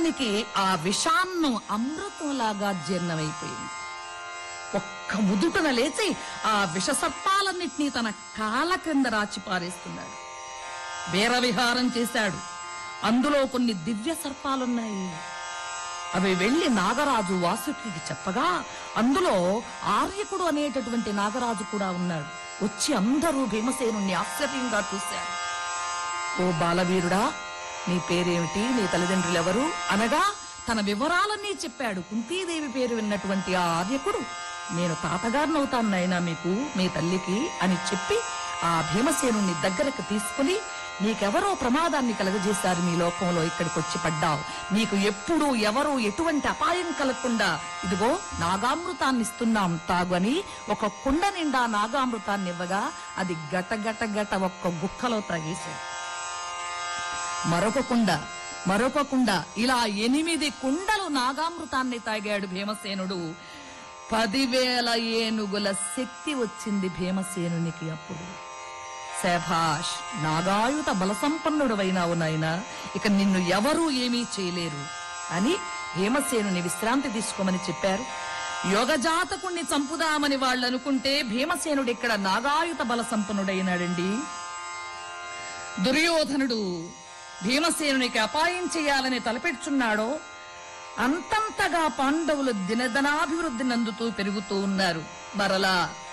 భీమునికి ఆ విషాన్నం అమృతంలాగా జీర్ణమైపోయింది ఒక్క ముదుటన లేచి ఆ విషసర్పాలన్నింటినీ తన కాళ్ళ క్రింద రాచి పారేస్తున్నాడు వీరవిహారం చేశాడు అందులో కొన్ని దివ్య సర్పాలున్నాయి అవి వెళ్లి నాగరాజు వాసుకి చెప్పగా అందులో ఆర్యకుడు అనేటటువంటి నాగరాజు కూడా ఉన్నాడు వచ్చి అందరూ భీమసేనుణ్ణి ఆశ్చర్యంగా చూశారు ఓ బాలవీరుడా నీ పేరేమిటి నీ తల్లిదండ్రులు ఎవరు అనగా తన వివరాలన్నీ చెప్పాడు కుంతీదేవి పేరు విన్నటువంటి ఆ ఆర్యకుడు నేను తాతగారినవుతాను నాయనా మీకు మీ తల్లికి అని చెప్పి ఆ భీమసేనుణ్ణి దగ్గరకు తీసుకుని నీకెవరో ప్రమాదాన్ని కలగజేశారు మీ లోకంలో ఇక్కడికి వచ్చి పడ్డావు నీకు ఎప్పుడు ఎవరు ఎటువంటి అపాయం కలగకుండా ఇదిగో నాగామృతాన్ని ఇస్తున్నాం తాగు అని ఒక కుండ నిండా నాగామృతాన్ని ఇవ్వగా అది గట గట గట ఒక్క గుక్కలో తాగేశాడు మరొక కుండ మరొక కుండ ఇలా ఎనిమిది కుండలు నాగామృతాన్ని తాగాడు భీమసేనుడు పదివేల ఏనుగుల శక్తి వచ్చింది భీమసేనునికి అప్పుడు శభాష్ నాగాయుత బలసంపన్నుడవైనావు నాయనా ఇక నిన్ను ఎవరూ ఏమీ చేయలేరు అని భీమసేనుని విశ్రాంతి తీసుకోమని చెప్పారు యోగజాతకుణ్ణి చంపుదామని వాళ్ళు అనుకుంటే భీమసేనుడు ఇక్కడ నాగాయుత బల సంపన్నుడైనాడండి దుర్యోధనుడు భీమసేనునికి అపాయం చేయాలని తలపెట్టుచున్నాడో అంతంతగా పాండవులు దినదనాభివృద్ధి నందుతూ పెరుగుతూ ఉన్నారు మరలా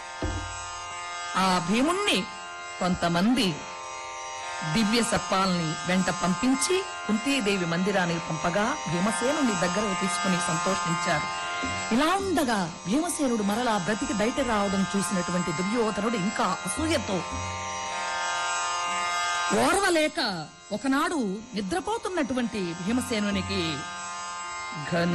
ఆ భీముణ్ణి కొంతమంది దివ్య సర్పాల్ని వెంట పంపించి కుంతీదేవి మందిరానికి పంపగా భీమసేనుని దగ్గరకు తీసుకుని సంతోషించారు ఇలా ఉండగా భీమసేనుడు మరలా బ్రతికి బయట రావడం చూసినటువంటి దుర్యోధనుడు ఇంకా అసూయతో ఓర్వలేక ఒకనాడు నిద్రపోతున్నటువంటి భీమసేనునికి ఘన